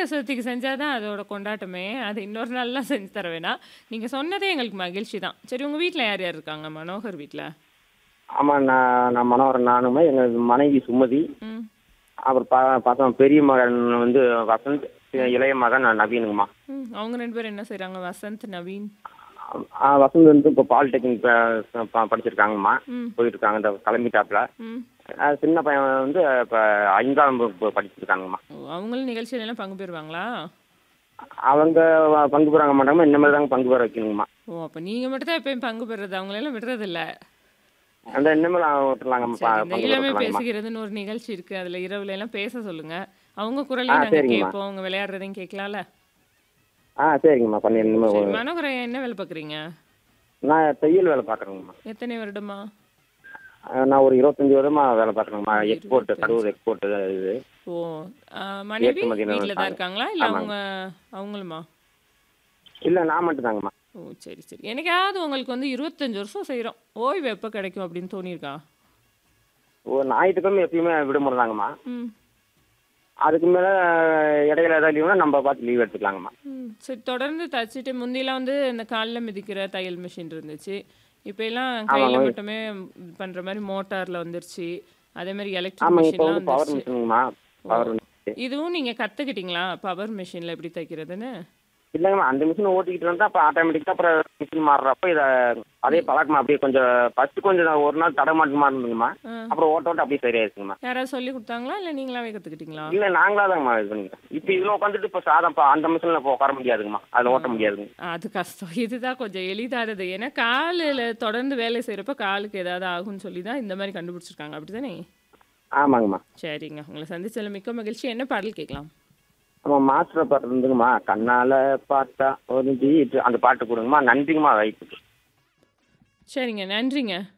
விநாயகர் சதுர்த்திக்கு செஞ்சா தான் அதோட கொண்டாட்டமே. அது இன்னொரு நாள்லாம் செஞ்சு தர வேணாம். நீங்க சொன்னதே எங்களுக்கு மகிழ்ச்சி தான். சரி உங்க வீட்ல யார் யார் இருக்காங்க? மனோகர் வீட்ல? ஆமா. நான் நான் மனோகரன் நானுமே, எங்க மனைவி சுமதி, ம். அப்புறம் பா பார்த்தோம் பெரிய மகன் வந்து வசந்த், இளைய மகன் நவீனுங்கம்மா. ம். அவங்க 2 பேரும் என்ன செய்றாங்க? வசந்த், நவீன். ஆ வசந்த் வந்து இப்போ பாலிடெக்னிக் ப ப படிச்சிருக்காங்கம்மா. ம். போயிட்டு இருக்காங்க. இந்த கிளம்பிட்டாப்புல. ம். அ சின்ன பையன் வந்து இப்போ 5ஆம் வகுப்பு படிச்சிருக்காங்கம்மா. ஓ! அவங்களும் நிகழ்ச்சியில எல்லாம் பங்கு பெறுவாங்களா? அவங்க வ- பங்கு பெறாங்க மாட்டாங்கம்மா. இனிமேல் தாங்க பங்கு பெற வைக்கணுங்கம்மா. ஓ! அப்ப நீங்க மட்டும் தான் எப்பயும் பங்கு பெறுறது. அவங்களெல்லாம் விடுறதில்ல. அந்த இனிமேல் விட்டுலாங்கம்மா. சரி. இந்த பங்கு பெற இளமை விட்டுலாங்கம்மா. பேசுகிறதுன்னு ஒரு நிகழ்ச்சி இருக்கு. அதுல இரவுல எல்லாம் பேச சொல்லுங்க. அவங்க ஆ குரலையும் நாங்க சரிங்கம்மா. கேட்போம். அவங்க விளையாடுறதையும் கேட்கலாம்ல? ஆ சரிங்கம்மா. பண்ணி சரி. இனிமேல் மனோகரன் என்ன வேலை பார்க்குறீங்க? நான் தையல் வேலை பார்க்குறேங்கம்மா. எத்தனை வருடமா? நான் ஒரு 25 வருடமா வேலை பார்க்குறேங்கம்மா. ஓ! எக்ஸ்போர்ட் 25. கடவுர் எக்ஸ்போர்ட் இது. ஓ! அ மனைவி ஏற்றுமதியில வீட்ல தான் இருக்காங்க. இருக்காங்களா? இல்ல ஆமாங்க. அவங்க அவங்களுமா? இல்லை நான் மட்டும் தாங்கம்மா. ஓ! சரி, சரி. என்னைக்காவது உங்களுக்கு வந்து 25 வருஷம் செய்றோம். ஓய்வு எப்ப கிடைக்கும் அப்படின்னு தோணியிருக்கா? ஒரு ஞாயிற்றுக்கிழமை எப்பயுமே விடுமுறை தாங்கம்மா. ம். அதுக்கு மேலே இடையில ஏதாவது லீவுனா நம்ம பார்த்து லீவ் எடுத்துக்கலாங்கம்மா. ம். சரி தொடர்ந்து தச்சுட்டு முந்திலாம் வந்து இந்த கால்ல மிதிக்கிற தையல் மிஷின் இருந்துச்சு. இப்ப எல்லாம் கையில ஆமாங்க. மட்டுமே இது பண்ற மாரி மோட்டார்ல வந்துருச்சு. அதே மாரி எலக்ட்ரிக் ஆமாங்க. இப்போ மிஷின்லாம் வந்து பவர் வந்துருச்சு. மிஷினுங்கம்மா. ஓ! Power machine. இதுவும் நீங்க கத்துக்கிட்டீங்களா? பவர் மிஷின்ல எப்படி தைக்கிறதுன்னு? இல்லைங்கம்மா. அந்த மிஷின் ஓட்டிக்கிட்டு வந்தா அப்போ ஆட்டோமேட்டிக்காக அப்புறம் மிஷின் மாறுறப்ப இதை அதே பழக்கமா அப்படியே கொஞ்சம் ஃபர்ஸ்ட் கொஞ்சம் ஒரு நாள் தடமாட்டமா இருந்துங்கம்மா. ஆ. அப்புறம் ஓட்ட ஓட்ட அப்படியே சரியாயிருச்சுங்கம்மா. யாராவது சொல்லிக் குடுத்தாங்களா? இல்ல நீங்களாவே கத்துக்கிட்டீங்களா? இல்லை நாங்களா தாங்கம்மா இது பண்ணிக்கிறோம். இப்போ இதில் உட்காந்துட்டு இப்போ சாதம் இப்போ அந்த மிஷினில் இப்போ உட்கார முடியாதுங்கம்மா. அதில் ஆ. ஓட்ட முடியாதுங்க. அது கஷ்டம். இதுதான் கொஞ்சம் எளிதானது. ஏன்னா காலுல தொடர்ந்து வேலை செய்றப்ப காலுக்கு ஏதாவது ஆகும்னு சொல்லி தான் இந்த மாரி கண்டுபிடிச்சிருக்காங்க. அப்படிதானே? ஆமாங்கம்மா. சரிங்க. உங்கள சந்திச்சதுல மிக்க மகிழ்ச்சி. என்ன பாடல் கேட்கலாம்? ஆமா மாஸ்டர் பாட்டு இருந்துங்கம்மா. கண்ணால பார்த்தா ஒதுங்கிட்டு அந்த பாட்டு கொடுங்கம்மா. நன்றிங்கம்மா வாய்ப்புக்கு. சரிங்க. நன்றிங்க.